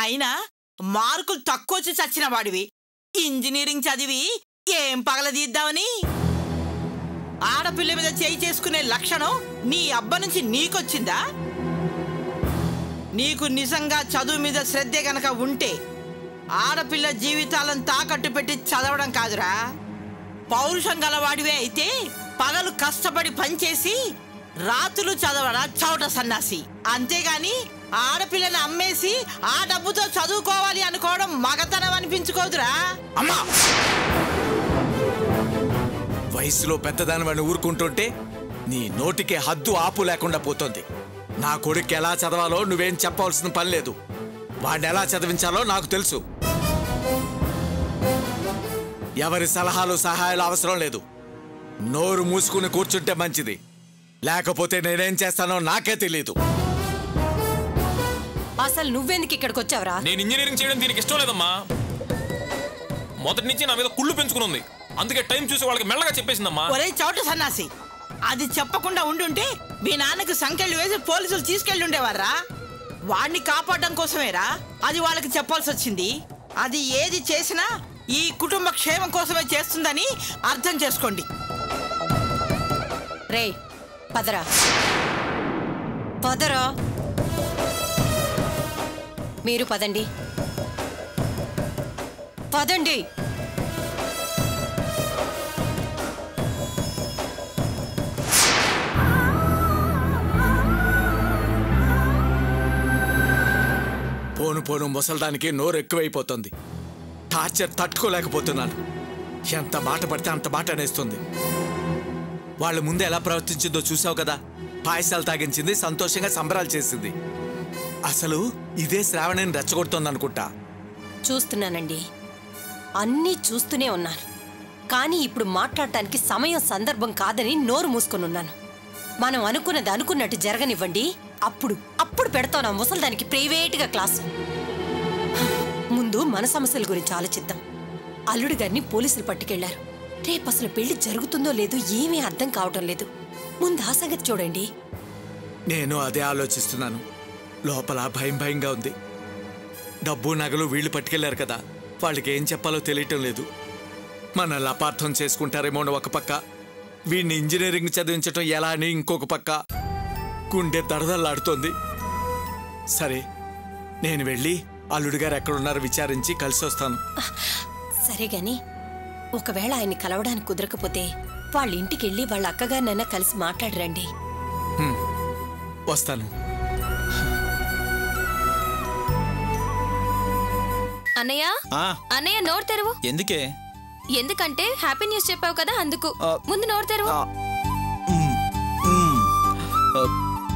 అయినా మార్కులు తక్కువ వచ్చి చచ్చిన వాడివి ఇంజనీరింగ్ చదివి ఏం పగలదీద్దామని ఆడపిల్ల మీద చేయి చేసుకునే లక్షణం నీ అబ్బ నుంచి నీకొచ్చిందా నీకు నిజంగా చదువు మీద శ్రద్ధ గనక ఉంటే ఆడపిల్ల జీవితాలను తాకట్టు పెట్టి చదవడం కాదురా పౌరుషం గలవాడివే అయితే పగలు కష్టపడి పనిచేసి రాత్రులు చదవడా చౌట సన్నాసి అంతేగాని ఆడపిల్లని అమ్మేసి ఆ డబ్బుతో చదువుకోవాలి అనుకోవడం మగతనం అనిపించుకోదురా అమ్మా వయసులో పెద్దదాని వాడిని ఊరుకుంటుంటే నీ నోటికి హద్దు ఆపు లేకుండా పోతుంది నా కొడుకు ఎలా చదవాలో నువ్వేం చెప్పవలసిన పని లేదు వాడిని ఎలా చదివించాలో నాకు తెలుసు ఎవరి సలహాలు సహాయాలు అవసరం లేదు నోరు మూసుకుని కూర్చుంటే మంచిది లేకపోతే నేనేం చేస్తానో నాకే తెలియదు అసలు నువ్వెందుకు ఇక్కడికి వచ్చావురా నేను ఇంజనీరింగ్ చేయడం దీనికి ఇష్టం లేదమ్మా మొదటి నుంచి నా మీద కుళ్ళు పెంచుకుని ఉంది అందుకే టైం చూసి వాళ్ళకి మెల్లగా చెప్పేసిందమ్మా ఒరే చౌట సన్నాసి అది చెప్పకుండా ఉండుంటే మీ నాన్నకు సంకెళ్ళు వేసి పోలీసులు తీసుకెళ్ళి ఉండేవారా వాడిని కాపాడడం కోసమేరా అది వాళ్ళకి చెప్పాల్సి వచ్చింది అది ఏది చేసినా ఈ కుటుంబ క్షేమం కోసమే చేస్తుందని అర్థం చేసుకోండి రే పదరా పదరా మీరు పదండి పదండి పోను పోను ముసల్దానికి నోరు ఎక్కువైపోతుంది టార్చర్ తట్టుకోలేకపోతున్నాను ఎంత మాట పడితే అంత మాట అనేస్తుంది వాళ్ళ ముందు ఎలా ప్రవర్తించిందో చూసావు కదా పాయసాలు తాగించింది సంతోషంగా సంబరాలు చేసింది అసలు ఇదే శ్రావణిని రెచ్చగొడుతోంది అనుకుంటా చూస్తున్నానండి అన్నీ చూస్తూనే ఉన్నాను కానీ ఇప్పుడు మాట్లాడటానికి సమయం సందర్భం కాదని నోరు మూసుకొని ఉన్నాను మనం అనుకున్నది అనుకున్నట్టు జరగనివ్వండి అప్పుడు అప్పుడు పెడతాను ఆ ముసలిదానికి ప్రైవేట్గా క్లాసు ముందు మన సమస్యల గురించి ఆలోచిద్దాం అల్లుడి గారిని పోలీసులు పట్టుకెళ్లారు రేపు అసలు పెళ్లి జరుగుతుందో లేదో ఏమీ అర్థం కావటం లేదు ముందు ఆ సంగతి చూడండి నేను అదే ఆలోచిస్తున్నాను లోపల భయం భయంగా ఉంది డబ్బు నగలు వీళ్ళు పట్టుకెళ్లారు కదా వాళ్ళకి ఏం చెప్పాలో తెలియటం లేదు మనల్ని అపార్థం చేసుకుంటారేమో అని ఒక పక్క వీడిని ఇంజనీరింగ్ చదివించటం ఎలా అని ఇంకొక పక్క గుండె దడదల్లాడుతోంది సరే నేను వెళ్ళి అల్లుడు గారు ఎక్కడున్నారో విచారించి కలిసి వస్తాను సరే గాని ఒకవేళ ఆయన్ని కలవడానికి కుదరకపోతే వాళ్ళ ఇంటికి వెళ్ళి వాళ్ళ అక్కగారినైనా కలిసి మాట్లాడరండి వస్తాను అన్నయ్య ఆ, అన్నయ్య నోరు తెరువు ఎందుకే ఎందుకంటే హ్యాపీ న్యూస్ చెప్పావు కదా అందుకు ఆ. ముందు నోరు తెరువు ఆ, మ్, మ్, ఆ,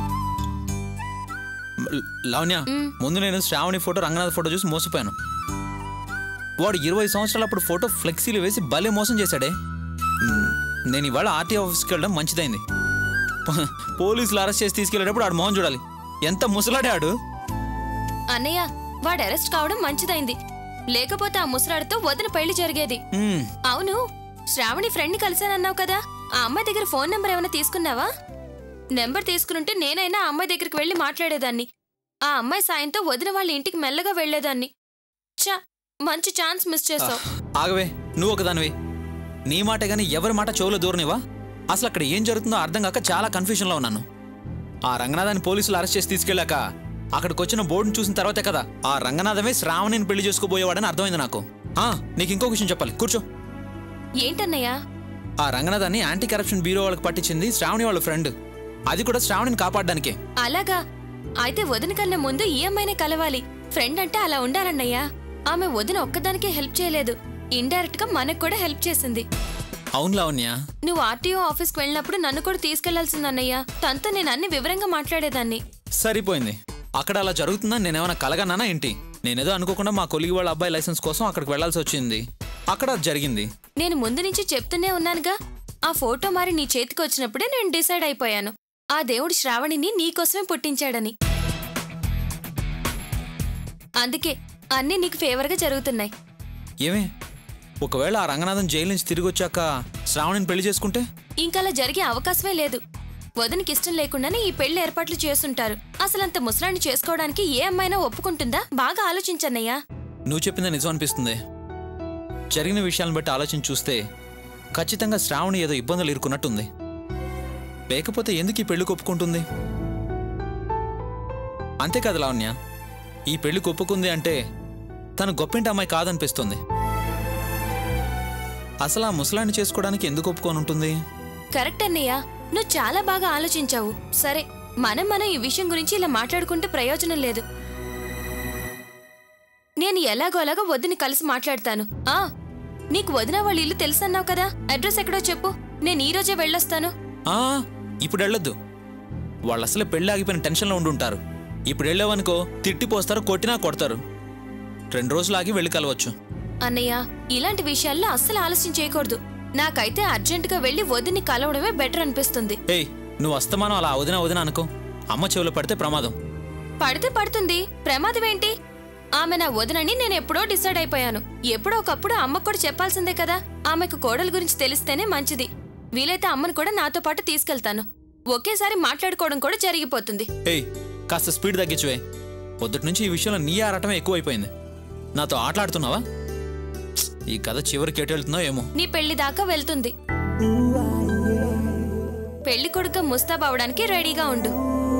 ల- లావణ్య మ్. ముందు నేను శ్రావణి ఫోటో రంగనాథ్ ఫోటో చూసి మోసపోయాను వాడు ఇరవై సంవత్సరాలప్పుడు ఫోటో ఫ్లెక్సీలు వేసి భలే మోసం చేశాడే మ్, నేను ఇవాళ ఆర్టీ ఆఫీస్కి వెళ్ళడం మంచిదైంది పో- పోలీసులు అరెస్ట్ చేసి తీసుకెళ్ళేటప్పుడు ఆడు మోహన్ చూడాలి ఎంత ముసలాడే ఆడు అన్నయ్య వాడు అరెస్ట్ కావడం మంచిదైంది లేకపోతే ఆ ముసలాడితో వదిన పెళ్లి జరిగేది మ్, అవును శ్రావణి ఫ్రెండ్ ని కలిశానన్నావు కదా ఆ అమ్మాయి దగ్గర ఫోన్ నెంబర్ ఏమైనా తీసుకున్నావా నెంబర్ తీసుకునుంటే నేనైనా ఆ అమ్మాయి దగ్గరికి వెళ్ళి మాట్లాడేదాన్ని ఆ అమ్మాయి సాయంతో వదిన వాళ్ళ ఇంటికి మెల్లగా వెళ్లేదాన్ని చా మంచి ఛాన్స్ మిస్ చేసావు ఆగవే నువ్వు ఒకదానివి నీ మాట గాని ఎవరి మాట చెవులో దూరనివా అసలు అక్కడ ఏం జరుగుతుందో అర్థం కాక చాలా కన్ఫ్యూజన్లో ఉన్నాను ఆ రంగనాథాన్ని పోలీసులు అరెస్ట్ చేసి తీసుకెళ్ళాక అక్కడికి వచ్చిన బోర్డుని చూసిన తర్వాతే కదా ఆ రంగనాథమే శ్రావణిని పెళ్లి చేసుకోబోయేవాడని అర్థమైంది నాకు ఆ, నీకు ఇంకో విషయం చెప్పాలి కూర్చో ఏంటన్నయ్యా ఆ రంగనాథాన్ని యాంటీ కరప్షన్ బ్యూరో వాళ్ళకి పట్టించింది శ్రావణి వాళ్ళ ఫ్రెండ్ అది కూడా శ్రావణిని కాపాడడానికే అలాగా అయితే వదిన కన్నా ముందు ఈ అమ్మాయినే కలవాలి ఫ్రెండ్ అంటే అలా ఉండాలన్నయ్యా ఆమె వదిన ఒక్కదానికే హెల్ప్ చేయలేదు ఇండైరెక్ట్ గా మనకు కూడా హెల్ప్ చేసింది అవును లావణ్య నువ్వు ఆర్టీఓ ఆఫీస్కి వెళ్ళినప్పుడు నన్ను కూడా తీసుకెళ్లాల్సింది అన్నయ్య తనతో నేను అన్ని వివరంగా మాట్లాడేదాన్ని సరిపోయింది అక్కడ అలా జరుగుతుందని నేనేమైనా కలగన్నానా ఏంటి నేనేదో అనుకోకుండా మా కొలిగి వాళ్ళ అబ్బాయి లైసెన్స్ కోసం అక్కడికి వెళ్లాల్సి వచ్చింది అక్కడ అది జరిగింది నేను ముందు నుంచి చెప్తూనే ఉన్నానుగా ఆ ఫోటో మరి నీ చేతికి వచ్చినప్పుడే నేను డిసైడ్ అయిపోయాను ఆ దేవుడు శ్రావణిని నీకోసమే పుట్టించాడని అందుకే అన్నీ నీకు ఫేవర్గా జరుగుతున్నాయి ఏమే ఒకవేళ ఆ రంగనాథన్ జైలు నుంచి తిరిగి వచ్చాక శ్రావణిని పెళ్లి చేసుకుంటే ఇంకలా జరిగే అవకాశమే లేదు వదినికి ఇష్టం లేకుండానే ఈ పెళ్లి ఏర్పాట్లు చేస్తుంటారు అసలంత ముసలాన్ని చేసుకోవడానికి ఏ అమ్మాయినా ఒప్పుకుంటుందా బాగా ఆలోచించన్నయ్యా నువ్వు చెప్పింది నిజం అనిపిస్తుంది జరిగిన విషయాలను బట్టి ఆలోచించి చూస్తే ఖచ్చితంగా శ్రావణి ఏదో ఇబ్బందులు ఇరుకున్నట్టుంది లేకపోతే ఎందుకు ఈ పెళ్లి ఒప్పుకుంటుంది అంతేకాదు లావణ్య ఈ పెళ్లి ఒప్పుకుంది అంటే తను గొప్పింటి అమ్మాయి కాదనిపిస్తుంది అసలు ఆ ముసలాన్ని చేసుకోవడానికి ఎందుకు ఒప్పుకొని ఉంటుంది కరెక్ట్ అన్నయ్య నువ్వు చాలా బాగా ఆలోచించావు సరే మనం మనం ఈ విషయం గురించి ఇలా మాట్లాడుకుంటే ప్రయోజనం లేదు నేను ఎలాగో అలాగో వదిని కలిసి మాట్లాడతాను ఆ నీకు వదిన వాళ్ళ ఇల్లు తెలుసన్నావు కదా అడ్రస్ ఎక్కడో చెప్పు నేను ఈ రోజే వెళ్ళొస్తాను ఆ, ఇప్పుడు వెళ్ళొద్దు వాళ్ళు అసలే పెళ్లి ఆగిపోయిన టెన్షన్లో ఉండి ఉంటారు ఇప్పుడు వెళ్ళావనుకో తిట్టిపోస్తారు కొట్టినా కొడతారు రెండు రోజులు ఆగి వెళ్ళి కలవచ్చు అన్నయ్య ఇలాంటి విషయాల్లో అస్సలు ఆలస్యం చేయకూడదు నాకైతే అర్జెంటుగా వెళ్ళి వదిని కలవడమే బెటర్ అనిపిస్తుంది ఏయ్ నువ్వు అస్తమానం అలా వదిన వదిన అనుకో అమ్మ చెవిలో పడితే ప్రమాదం పడితే పడుతుంది ప్రమాదం ఏంటి ఆమె నా వదనని నేను ఎప్పుడో డిసైడ్ అయిపోయాను ఎప్పుడో ఒకప్పుడు అమ్మకు కూడా చెప్పాల్సిందే కదా ఆమెకు కోడల గురించి తెలిస్తేనే మంచిది వీలైతే అమ్మను కూడా నాతో పాటు తీసుకెళ్తాను ఒకేసారి మాట్లాడుకోవడం కూడా జరిగిపోతుంది ఏయ్ కాస్త స్పీడ్ తగ్గించువే పొద్దుటి నుంచి ఈ విషయంలో నీ ఆడటం ఎక్కువైపోయింది నాతో ఆటలాడుతున్నావా ప్స్, ఈ కథ చివరికి ఎటు వెళ్తుందో ఏమో నీ పెళ్లి దాకా వెళ్తుంది పెళ్లి కొడుకు ముస్తాబ్ అవడానికి రెడీగా ఉండు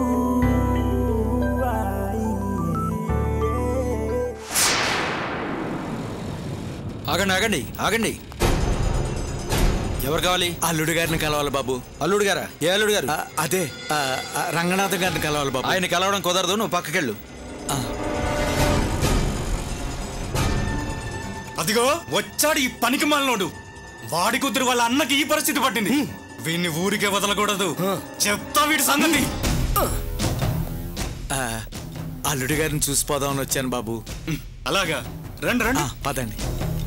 ఆగండి ఆగండి ఆగండి ఎవరు కావాలి అల్లుడు గారిని కలవాలి బాబు అల్లుడు గారా ఏ అల్లుడు గారు ఆ, అదే ఆ, ఆ, రంగనాథం గారిని కలవాలి బాబు ఆయన కలవడం కుదరదు నువ్వు పక్కకెళ్ళు అదిగో వచ్చాడు ఈ పనికి మాలనోడు వాడి కుదురు వాళ్ళ అన్నకి ఈ పరిస్థితి పట్టింది వీడిని ఊరికే వదలకూడదు చెప్తా వీడి సంగతి ఆ, అల్లుడు గారిని చూసిపోదామని వచ్చాను బాబు అలాగా రండి రండి ఆ, పదండి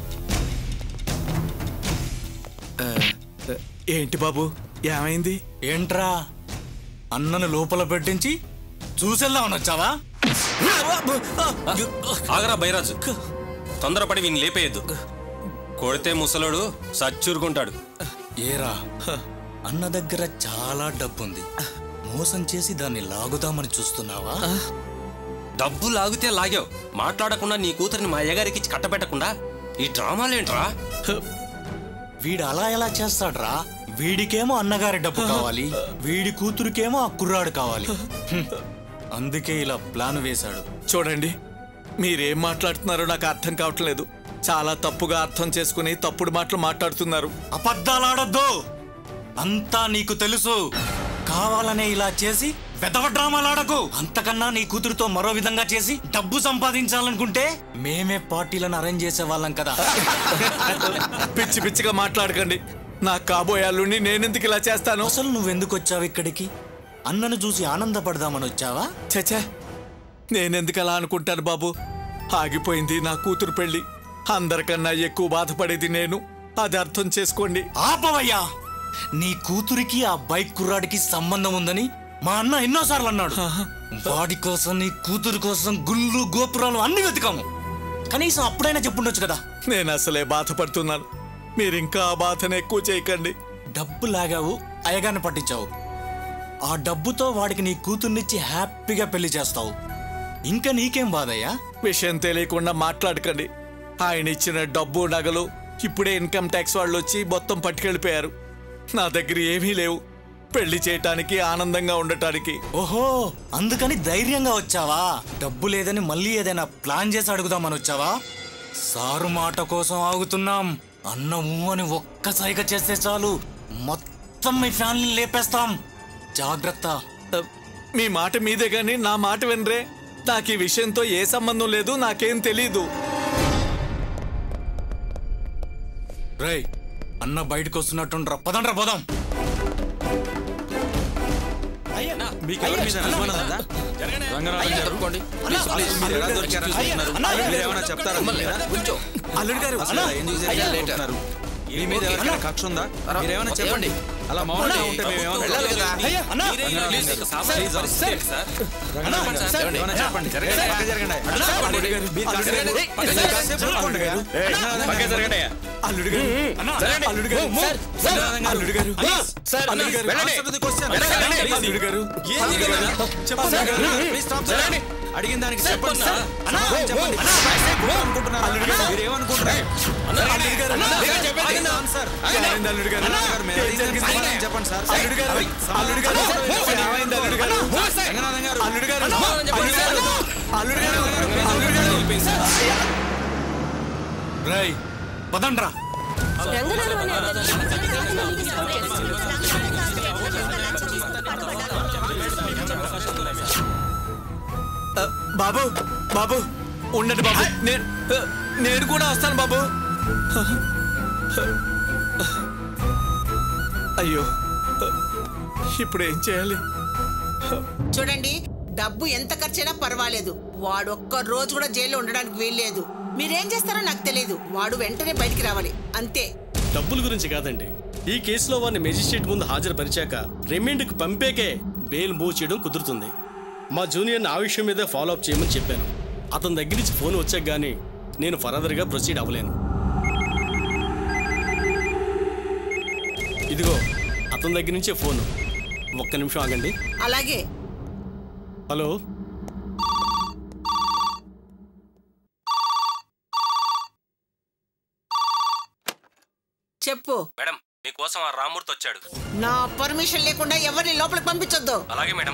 ఆ, ఆ, ఏంటి బాబు ఏమైంది ఏంట్రా అన్నను లోపల పెట్టించి చూసేద్దామని వచ్చావా ఆగరా బైరాజు తొందరపడి వీని లేపేయద్దు కొడితే ముసలోడు సచ్చూరుకుంటాడు ఏరా అన్న దగ్గర చాలా డబ్బుంది మోసం చేసి దాన్ని లాగుదామని చూస్తున్నావా డబ్బు లాగితే లాగావు మాట్లాడకుండా నీ కూతురిని మా అయ్యగారికి ఇచ్చి కట్టబెట్టకుండా ఈ డ్రామాలేంట్రా వీడు అలా ఎలా చేస్తాడ్రా వీడికేమో అన్నగారి డబ్బు కావాలి వీడి కూతురికేమో ఆ కుర్రాడు కావాలి హ్మ్. అందుకే ఇలా ప్లాన్ వేశాడు చూడండి మీరేం మాట్లాడుతున్నారో నాకు అర్థం కావట్లేదు చాలా తప్పుగా అర్థం చేసుకుని తప్పుడు మాటలు మాట్లాడుతున్నారు అబద్ధాలాడొద్దు అంతా నీకు తెలుసు కావాలనే ఇలా చేసి వెదవ డ్రామాలాడకు అంతకన్నా నీ కూతురుతో మరో విధంగా చేసి డబ్బు సంపాదించాలనుకుంటే మేమే పార్టీలను అరేంజ్ చేసే వాళ్ళం కదా పిచ్చి పిచ్చిగా మాట్లాడకండి నా కాబోయే అల్లుడిని నేనెందుకు ఇలా చేస్తాను అసలు నువ్వెందుకు వచ్చావు ఇక్కడికి అన్నను చూసి ఆనందపడదామని వచ్చావా చచ్చా నేనెందుకు అలా అనుకుంటాను బాబు ఆగిపోయింది నా కూతురు పెళ్లి అందరికన్నా ఎక్కువ బాధపడేది నేను అది అర్థం చేసుకోండి ఆపవయ్యా నీ కూతురికి ఆ బైక్ కుర్రాడికి సంబంధం ఉందని మా అన్న ఎన్నోసార్లు అన్నాడు వాడి కోసం నీ కూతురు కోసం గుళ్ళు గోపురాలు అన్ని వెతికాము కనీసం అప్పుడైనా చెప్పుండొచ్చు కదా నేను అసలే బాధపడుతున్నాను మీరు ఇంకా ఆ బాధను ఎక్కువ చేయకండి డబ్బు లాగావు అయ్యగాన్ని పట్టించావు ఆ డబ్బుతో వాడికి నీ కూతుర్నిచ్చి హ్యాపీగా పెళ్లి చేస్తావు ఇంకా నీకేం బాధయ్యా విషయం తెలియకుండా మాట్లాడకండి ఆయన ఇచ్చిన డబ్బు నగలు ఇప్పుడే ఇన్కమ్ ట్యాక్స్ వాళ్ళు వచ్చి మొత్తం పట్టుకెళ్ళిపోయారు నా దగ్గర ఏమీ లేవు పెళ్లి చేయటానికి ఆనందంగా ఉండటానికి ఓహో అందుకని ధైర్యంగా వచ్చావా డబ్బు లేదని మళ్ళీ ఏదైనా ప్లాన్ చేసి అడుగుదామని వచ్చావా సారు మాట కోసం ఆగుతున్నాం అన్న ఊ అని ఒక్క సైగ చేస్తే చాలు మొత్తం మీ ఫ్యామిలీని లేపేస్తాం జాగ్రత్త అ, మీ మాట మీదే గాని నా మాట వినరే నాకు ఈ విషయంతో ఏ సంబంధం లేదు నాకేం తెలీదు రేయ్ అన్న బయటకు వస్తున్నట్టుండ్రా పదండ్రా పోదాం మీకు ఎవరి మీద అనుమానం ఉందా? రంగనాథం గారు, ప్లీజ్, ప్లీజ్, మీరు ఎలా దొరికారని చూస్తున్నారు? మీరు ఏమైనా చెప్తారా లేదా? అల్లుడు గారు అసలు ఎందుకు జరిగిందో అనుకుంటున్నారు? మీ మీద ఎవరికైనా కక్ష ఉందా మీరేమైనా చెప్పండి అలా మౌనంగా ఉంటే మేము ఏమన్నా వెళ్ళాలి కదా అయ్యా, అన్నా. మీరే ఇలా ప్లీజ్, మీకు సామాన్య పరిస్థితి ఏంటి సార్ రంగనాథన్ గారు, ఏమండి? ఏమన్నా చెప్పండి జరగండి పక్క జరగండి అన్నా, అల్లుడు గారు, మీరు కాసేపు జరగండి. పక్క జరగండి. కాసేపు ఊరుకోండి గారు. రంగనాథన్ గారు. అల్లుడు గారు అల్లుడు గారు రంగనాథన్ గారు. అల్లుడు గారు అల్లుడు గారు Answer the question. వెళ్ళండి. అల్లుడు గారు ఏంది అల్లుడు కదా? గారు చెప్పండి గారు. Please stop there. అడిగిన దానికి చెప్పండి సార్ సమాధానం చెప్పండి కాసేపు అనుకుంటున్నారు అల్లుడు గారు మీరు ఏమనుకుంటున్నారు అల్లుడు గారు ఆగండి, answer. ఏమైంది అల్లుడు గారు రంగనాథన్ గారు, మీరు ఏం అడిగిన దానికి జరిగింది? సమాధానం చెప్పండి సార్ అల్లుడు గారు అల్లుడు గారు ఏమైంది అల్లుడు గారు రంగనాథన్ గారు అల్లుడు గారు చెప్పండి, అల్లుడు గారు అల్లుడు గారు అల్లుడు గారు రై పదండ్రా ఆ, బాబు బాబు ఉండండి బాబు నేను ఆ, నేను కూడా వస్తాను బాబు అయ్యో ఆ, ఇప్పుడు ఏం చేయాలి చూడండి డబ్బు ఎంత ఖర్చైనా పర్వాలేదు వాడు ఒక్క రోజు కూడా జైల్లో ఉండడానికి వీల్లేదు మీరేం చేస్తారో నాకు తెలియదు వాడు వెంటనే బయటికి రావాలి అంతే డబ్బుల గురించి కాదండి ఈ కేసులో వారిని మెజిస్ట్రేట్ ముందు హాజరుపరిచాక రిమాండ్కి పంపేకే బెయిల్ మూవ్ చేయడం కుదురుతుంది మా జూనియర్ని ఆ విషయం మీద ఫాలో అప్ చేయమని చెప్పాను అతని దగ్గర నుంచి ఫోన్ వచ్చాక కానీ నేను ఫర్దర్గా ప్రొసీడ్ అవ్వలేను ఇదిగో అతని దగ్గర నుంచే ఫోను ఒక్క నిమిషం ఆగండి అలాగే హలో చెప్పు మేడం మీకోసం ఆ రామూర్తి వచ్చాడు నా పర్మిషన్ లేకుండా ఎవరిని లోపలికి పంపించొద్దు అలాగే మేడం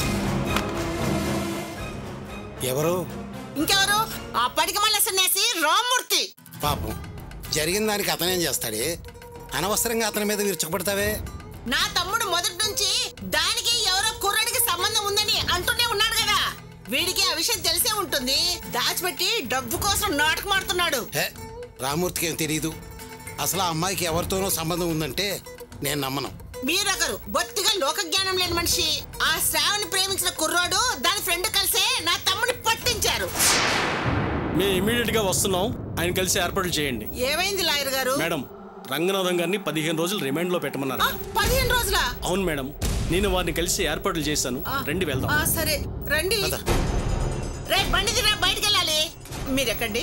ఎవరు ఇంకెవరు ఆ పడికి మళ్ళీ సన్యాసి రామ్మూర్తి పాపం జరిగిన దానికి అతనేం చేస్తాడే అనవసరంగా అతని మీద విరుచుకుపడతావే నా తమ్ముడు మొదటి నుంచి దానికి ఎవరో కుర్రాడికి సంబంధం ఉందని అంటూనే ఉన్నాడు కదా వీడికి ఆ విషయం తెలిసే ఉంటుంది దాచిపెట్టి డబ్బు కోసం నాటకం ఆడుతున్నాడు హే రామూర్తికి ఏం తెలియదు అసలు ఆ అమ్మాయికి ఎవరితోనో సంబంధం ఉందంటే నేను నమ్మను మీరొకరు బొత్తిగా లోక జ్ఞానం లేని మనిషి ఆ శ్రావణి ప్రేమించిన కుర్రాడు దాని ఫ్రెండ్ కలిసే నా తమ్ముడిని పట్టించారు మేము ఇమీడియట్గా వస్తున్నాం ఆయన కలిసి ఏర్పాట్లు చేయండి ఏమైంది లాయర్ గారు మేడం రంగనాథం గారిని పదిహేను రోజులు రిమాండ్లో పెట్టమన్నారు ఆ, పదిహేను రోజుల అవును మేడం నేను వారిని కలిసి ఏర్పాట్లు చేశాను రండి వెళ్దాం ఆ సరే రండి రే బండి దిరా బయటికి వెళ్ళాలి మీరెక్కండి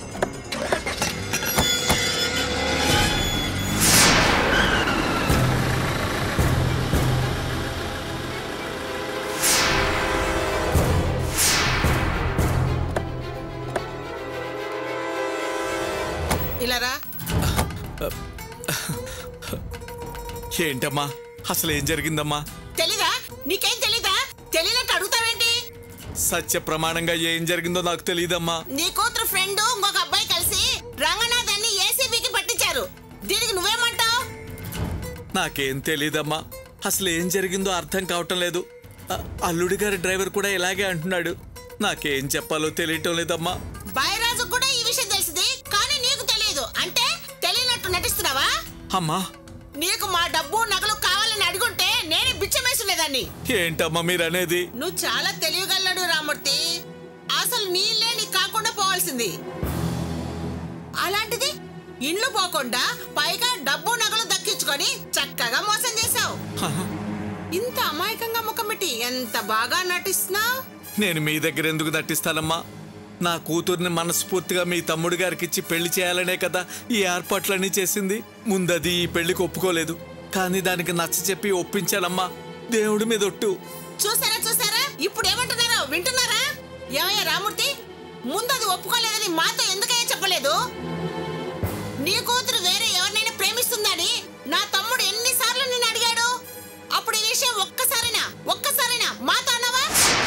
ఇలా రా ఏంటమ్మా అసలు ఏం జరిగిందమ్మా తెలీదా నీకేం తెలీదా తెలియనట్టు అడుగుతావేంటి సత్య ప్రమాణంగా ఏం జరిగిందో నాకు తెలియదమ్మా నీ కూతురు ఫ్రెండ్ ఇంకొక అబ్బాయి కలిసి రంగనాథాన్ని ఏసీబీకి పట్టించారు దీనికి నువ్వేమంటావు నాకేం తెలియదమ్మా అసలు ఏం జరిగిందో అర్థం కావటం లేదు అ- అల్లుడి గారి డ్రైవర్ కూడా ఇలాగే అంటున్నాడు నాకేం చెప్పాలో తెలియటం లేదమ్మా బైరాజు కూడా ఈ విషయం తెలిసింది కానీ నీకు తెలియదు అంటే తెలియనట్టు నటిస్తున్నావా అమ్మా నీకు మా డబ్బు నగలు కావాలని అడుగుంటే నేనే బిచ్చమేసుకునేదాన్ని ఏంటమ్మా మీరు అనేది నువ్వు చాలా తెలివిగలడు రామూర్తి అసలు నీళ్ళే నీకు కాకుండా పోవాల్సింది అలాంటిది ఇండ్లు పోకుండా పైగా డబ్బు నగలు దక్కించుకొని చక్కగా మోసం చేశావు ఇంత అమాయకంగా ముఖం పెట్టి ఎంత బాగా నటిస్తున్నావు నేను మీ దగ్గర ఎందుకు నటిస్తానమ్మా నా కూతుర్ని మనస్ఫూర్తిగా మీ తమ్ముడు గారికి ఇచ్చి పెళ్లి చేయాలనే కదా ఈ ఏర్పాట్లన్నీ చేసింది ముందది ఈ పెళ్లికి ఒప్పుకోలేదు కానీ దానికి నచ్చ చెప్పి ఒప్పించానమ్మా దేవుడి మీద ఒట్టు చూసారా చూసారా ఇప్పుడు ఏమంటున్నారో వింటున్నారా ఏమయ్యా రామూర్తి ముందు అది ఒప్పుకోలేదని మాతో ఎందుకయ్యా చెప్పలేదు నీ కూతురు వేరే ఎవరినైనా ప్రేమిస్తుందని నా తమ్ముడు ఎన్నిసార్లు నిన్ను అడిగాడు అప్పుడు ఈ విషయం ఒక్కసారైనా ఒక్కసారైనా మాతో అన్నావా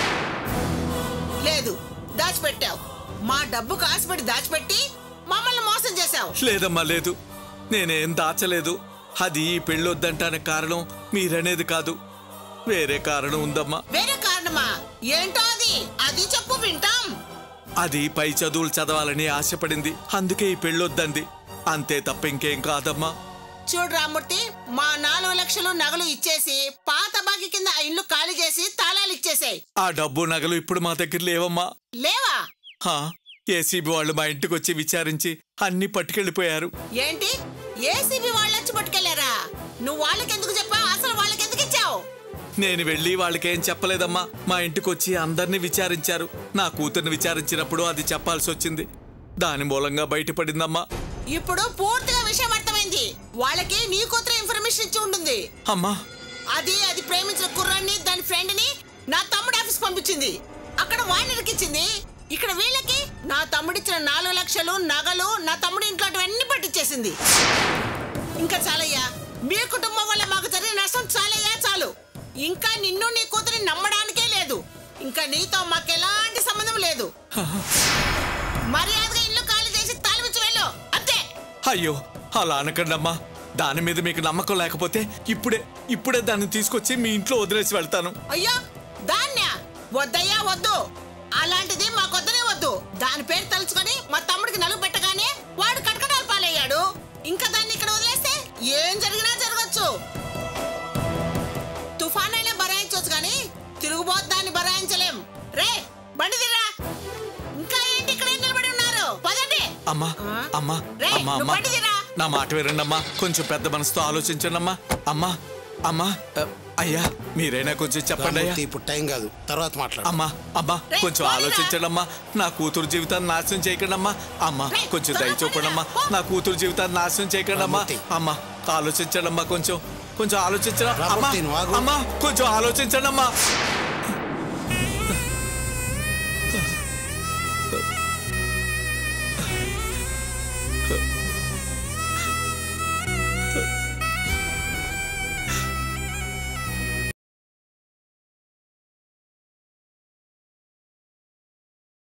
లేదు దాచిపెట్టావు మా డబ్బు కాసుపెట్టి దాచిపెట్టి మమ్మల్ని మోసం చేశావు లేదమ్మా లేదు నేనేం దాచలేదు అది ఈ పెళ్ళొద్దంటానికి కారణం మీరనేది కాదు వేరే కారణం ఉందమ్మా వేరే కారణమా ఏంటో అది అది చెప్పు వింటాం అది పై చదువులు చదవాలని ఆశపడింది అందుకే ఈ పెళ్ళొద్దంది అంతే తప్ప ఇంకేం కాదమ్మా చూడు రామూర్తి మా నాలుగు లక్షలు నగలు ఇచ్చేసి పాత బాకి కింద ఆ ఇల్లు ఖాళీ చేసి తాళాలు ఇచ్చేసాయి ఆ డబ్బు నగలు ఇప్పుడు మా దగ్గర లేవమ్మా లేవా హా, ఏసీబీ వాళ్ళు మా ఇంటికి వచ్చి విచారించి అన్ని పట్టుకెళ్ళిపోయారు ఏంటి ఏసీబీ వాళ్ళు వచ్చి పట్టుకెళ్లారా నువ్వు వాళ్ళకి ఎందుకు చెప్పావు అసలు వాళ్ళకి ఎందుకు ఇచ్చావు నేను వెళ్ళి వాళ్ళకేం చెప్పలేదమ్మా మా ఇంటికి వచ్చి అందరినీ విచారించారు నా కూతుర్ని విచారించినప్పుడు అది చెప్పాల్సి వచ్చింది దాని మూలంగా బయటపడిందమ్మా ఇప్పుడు పూర్తిగా విషయం అర్థమైంది వాళ్ళకి నీ కూతురు ఇన్ఫర్మేషన్ ఇచ్చి ఉంటుంది అమ్మా అది అది ప్రేమించిన కుర్రాన్ని దాని ఫ్రెండ్ ని నా తమ్ముడు ఆఫీస్ పంపించింది అక్కడ వాడికి ఇచ్చింది ఇక్కడ వీళ్ళకి నా తమ్ముడిచ్చిన నాలుగు లక్షలు నగలు నా తమ్ముడి ఇంట్లో అన్ని పట్టించేసింది ఇంకా చాలయ్యా మీ కుటుంబం వల్ల మాకు జరిగిన నష్టం చాలయ్యా చాలు ఇంకా నిన్ను నీ కూతురిని నమ్మడానికే లేదు ఇంకా నీతో మాకు ఎలాంటి సంబంధం లేదు మర్యాదగా ఇల్లు ఖాళీ చేసి తాళమిచ్చి వెళ్ళు అంతే అయ్యో అలా అనకండమ్మా దాని మీద మీకు నమ్మకం లేకపోతే ఇప్పుడే ఇప్పుడే దాన్ని తీసుకొచ్చి మీ ఇంట్లో వదిలేసి వెళ్తాను అయ్యో దాన్యా వద్దయ్యా వద్దు అలాంటిది మాకొద్దనే వద్దు దాని పేరు తలుచుకొని మా తమ్ముడికి నలుగు పెట్టగానే వాడు కటకటాలు పాలయ్యాడు ఇంకా దాన్ని ఇక్కడ వదిలేస్తే ఏం జరిగినా జరగచ్చు తుఫాన్ అయినా బరాయించవచ్చు కానీ తిరుగుబోతు దాన్ని బరాయించలేం రే బండి తిర్రా ఇంకా ఏంటి ఇక్కడ నిలబడి ఉన్నారు పదండి అమ్మా అమ్మా రేయ్, అమ్మా నువ్వు అమ్మా బండి తీరా. నా మాట వినండమ్మా కొంచెం పెద్ద మనసుతో ఆలోచించండి అమ్మా అమ్మా అమ్మా అ, అయ్యా మీరైనా కొంచెం చెప్పండి అయ్యా రామూర్తి, ఇప్పుడు టైం కాదు తర్వాత మాట్లాడు అమ్మా అమ్మా కొంచెం ఆలోచించండి అమ్మా నా కూతురు జీవితాన్ని నాశనం చేయకండి అమ్మా అమ్మా కొంచెం దయ చూపండి అమ్మా నా కూతురు జీవితాన్ని నాశనం చేయకండి అమ్మా అమ్మా ఆలోచించండి అమ్మా కొంచెం కొంచెం ఆలోచించడం అమ్మా రామూర్తి, నువ్వు ఆగు. అమ్మా కొంచెం ఆలోచించండి అమ్మా